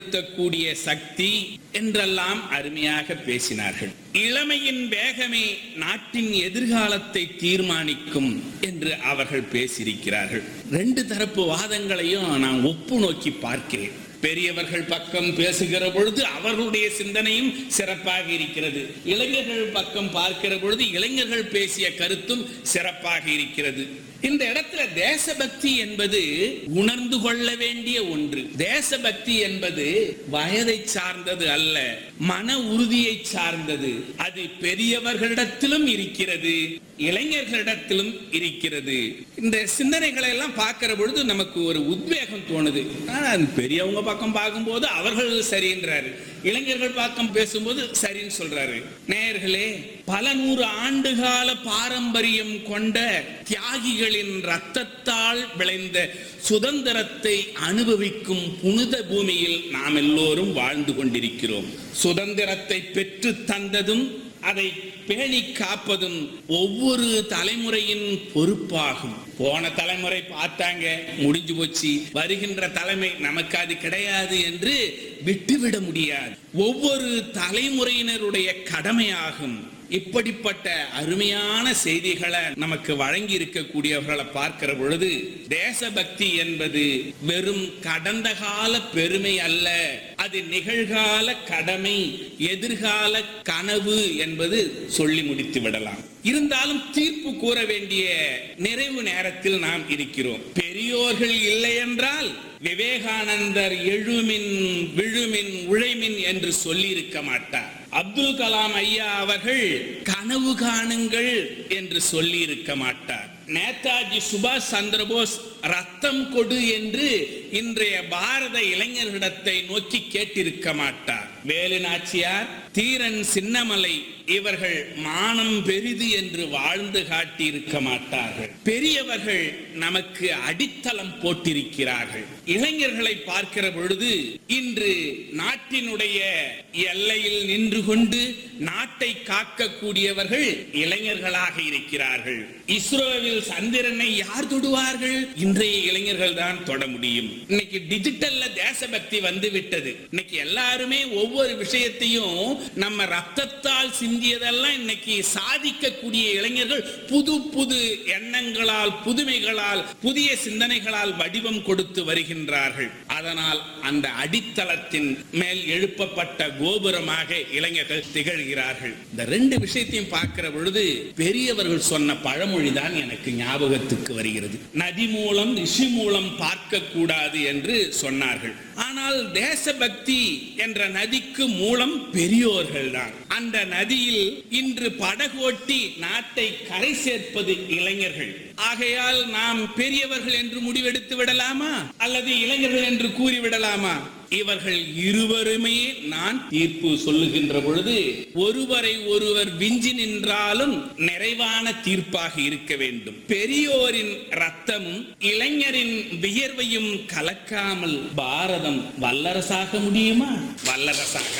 கூடிய சக்தி என்றெல்லாம் அருமையாக பேசினார்கள் இளமையின் வேகமே நாட்டின் எதிர்காலத்தை தீர்மானிக்கும் என்று அவர்கள் பேசியிருக்கிறார்கள் ரெண்டு தரப்பு வாதங்களையும் நான் ஒப்பு நோக்கி பார்க்கிறேன் பெரியவர்கள் பக்கம் பேசுகிற பொழுது அவர்களுடைய சிந்தனையும் சிறப்பாக இருக்கிறது இளைஞர்கள் பக்கம் பார்க்கிற பொழுது இளைஞர்கள் பேசிய கருத்தும் சிறப்பாக இருக்கிறது இந்த இடத்துல தேசபக்தி என்பது உணர்ந்து கொள்ள வேண்டிய ஒன்று தேசபக்தி என்பது வயதை சார்ந்தது அல்ல மன உறுதியை சார்ந்தது அது பெரியவர்களிடத்திலும் இருக்கிறது இளைஞர்களிடத்திலும் இருக்கிறது இந்த சிந்தனைகளை எல்லாம் பார்க்கிற பொழுது நமக்கு ஒரு உத்வேகம் தோணுது ஆனா, அது பெரியவங்க பக்கம் பார்க்கும்போது அவர்கள் சரின்றாரு இளைஞர்கள் பக்கம் பேசும்போது சரின்னு சொல்றாரு நேயர்களே பல நூறு ஆண்டுகால பாரம்பரியம் கொண்ட தியாகிகளின் ரத்தத்தால் விளைந்த சுதந்திரத்தை அனுபவிக்கும் புனித பூமியில் நாம் எல்லோரும் வாழ்ந்து கொண்டிருக்கிறோம் சுதந்திரத்தை பெற்று தந்ததும் அதை பேணி காப்பதும் ஒவ்வொரு தலைமுறையின் பொறுப்பாகும் போன தலைமுறை பார்த்தாங்க முடிஞ்சு போச்சு வருகின்ற தலைமை நமக்கு அது கிடையாது என்று விட்டுவிட முடியாது ஒவ்வொரு தலைமுறையினருடைய கடமையாகும் இப்படிப்பட்ட அருமையான செய்திகளை நமக்கு வழங்கி இருக்கக்கூடியவர்களை பார்க்கிற பொழுது தேசபக்தி என்பது வெறும் கடந்த கால பெருமை அல்ல அது நிகழ்கால கடமை எதிர்கால கனவு என்பது சொல்லி முடித்து விடலாம் இருந்தாலும் தீர்ப்பு கூற வேண்டிய நிறைவு நேரத்தில் நாம் இருக்கிறோம் பெரியோர்கள் இல்லை என்றால் விவேகானந்தர் எழுமின் விழுமின் உழைமின் என்று சொல்லியிருக்க மாட்டார் அப்துல் கலாம் ஐயா அவர்கள் கனவு காணுங்கள் என்று சொல்லி இருக்க மாட்டார் நேதாஜி சுபாஷ் சந்திரபோஸ் ரத்தம் கொடு என்று இன்றைய பாரத இளைஞர்களிடத்தை நோக்கி கேட்டிருக்க மாட்டார் வேலு நாச்சியார் தீரன் சின்னமலை இவர்கள் மானம் பெரிது என்று வாழ்ந்து காட்டியிருக்க மாட்டார்கள் பெரியவர்கள் நமக்கு அடித்தளம் போட்டிருக்கிறார்கள் இளைஞர்களை பார்க்கிற பொழுது இன்று நாட்டினுடைய எல்லையில் நின்று கொண்டு நாட்டை காக்கக்கூடியவர்கள் இளைஞர்களாக இருக்கிறார்கள் இஸ்ரோவில் சந்திரனை யார் தொடுவார்கள் இன்றைய இளைஞர்கள் தான் தொட முடியும் இன்னைக்கு டிஜிட்டல்ல தேசபக்தி வந்து விட்டது இன்னைக்கு எல்லாருமே ஒவ்வொரு விஷயத்தையும் நம்ம ரத்தத்தால் சிந்தியதெல்லாம் இன்னைக்கு சாதிக்கக்கூடிய இளைஞர்கள் புது புது எண்ணங்களால் புதுமைகளால் புதிய சிந்தனைகளால் வடிவம் கொடுத்து வருகின்றார்கள் அதனால் அந்த அடித்தளத்தின் மேல் எழுப்பப்பட்ட கோபுரமாக இளைஞர்கள் திகழ்கிறார்கள் இந்த ரெண்டு விஷயத்தையும் பார்க்கிற பொழுது பெரியவர்கள் சொன்ன பழமொழிதான் எனக்கு ஞாபகத்துக்கு வருகிறது நதி மூலம் ரிஷி மூலம் பார்க்க கூடாது என்று சொன்னார்கள் ஆனால் தேசபக்தி என்ற நதிக்கு மூலம் பெரியோர்கள் தான் அந்த நதியில் இன்று படகோட்டி நாட்டை கரை சேர்ப்பது இளைஞர்கள் ஆகையால் நாம் பெரியவர்கள் என்று முடிவெடுத்து விடலாமா அல்லது இளைஞர்கள் என்று கூறிவிடலாமா இவர்கள் இருவருமே நான் தீர்ப்பு சொல்லுகின்ற பொழுது ஒருவரை ஒருவர் விஞ்சி நின்றாலும் நிறைவான தீர்ப்பாக இருக்க வேண்டும் பெரியோரின் ரத்தமும் இளைஞரின் வியர்வையும் கலக்காமல் பாரதம் வல்லரசாக முடியுமா வல்லரசாக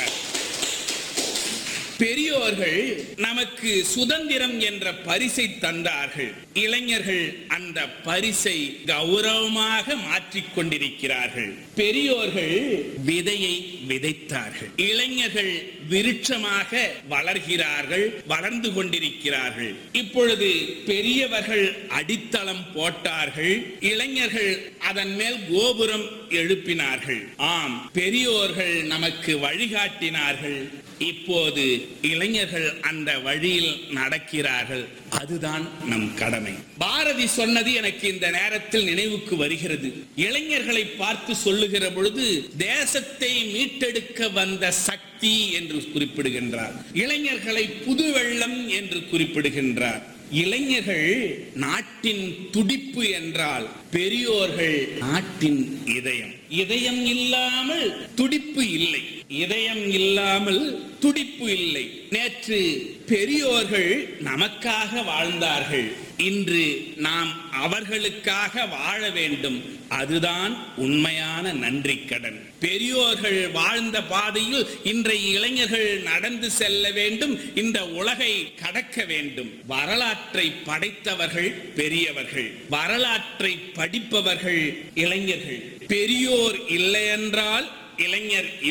பெரியோர்கள் நமக்கு சுதந்திரம் என்ற பரிசை தந்தார்கள் இளைஞர்கள் அந்த பரிசை கௌரவமாக மாற்றிக் கொண்டிருக்கிறார்கள் பெரியோர்கள் விதையை விதைத்தார்கள் இளைஞர்கள் விருட்சமாக வளர்கிறார்கள் வளர்ந்து கொண்டிருக்கிறார்கள் இப்பொழுது பெரியவர்கள் அடித்தளம் போட்டார்கள் இளைஞர்கள் அதன் மேல் கோபுரம் எழுப்பினார்கள் ஆம் பெரியோர்கள் நமக்கு வழிகாட்டினார்கள் இப்போது இளைஞர்கள் அந்த வழியில் நடக்கிறார்கள் அதுதான் நம் கடமை பாரதி சொன்னது எனக்கு இந்த நேரத்தில் நினைவுக்கு வருகிறது இளைஞர்களை பார்த்து சொல்லுகிற பொழுது தேசத்தை மீட்டெடுக்க வந்த சக்தி என்று குறிப்பிடுகின்றார் இளைஞர்களை புது வெள்ளம் என்று குறிப்பிடுகின்றார் இளைஞர்கள் நாட்டின் துடிப்பு என்றால் பெரியோர்கள் நாட்டின் இதயம் இதயம் இல்லாமல் துடிப்பு இல்லை இதயம் இல்லாமல் துடிப்பு இல்லை நேற்று பெரியோர்கள் நமக்காக வாழ்ந்தார்கள் இன்று நாம் அவர்களுக்காக வாழ வேண்டும் அதுதான் உண்மையான நன்றி கடன் பெரியோர்கள் வாழ்ந்த பாதையில் இன்றைய இளைஞர்கள் நடந்து செல்ல வேண்டும் இந்த உலகை கடக்க வேண்டும் வரலாற்றை படைத்தவர்கள் பெரியவர்கள் வரலாற்றை படிப்பவர்கள் இளைஞர்கள் பெரியோர் இல்லை என்றால் இளைஞர்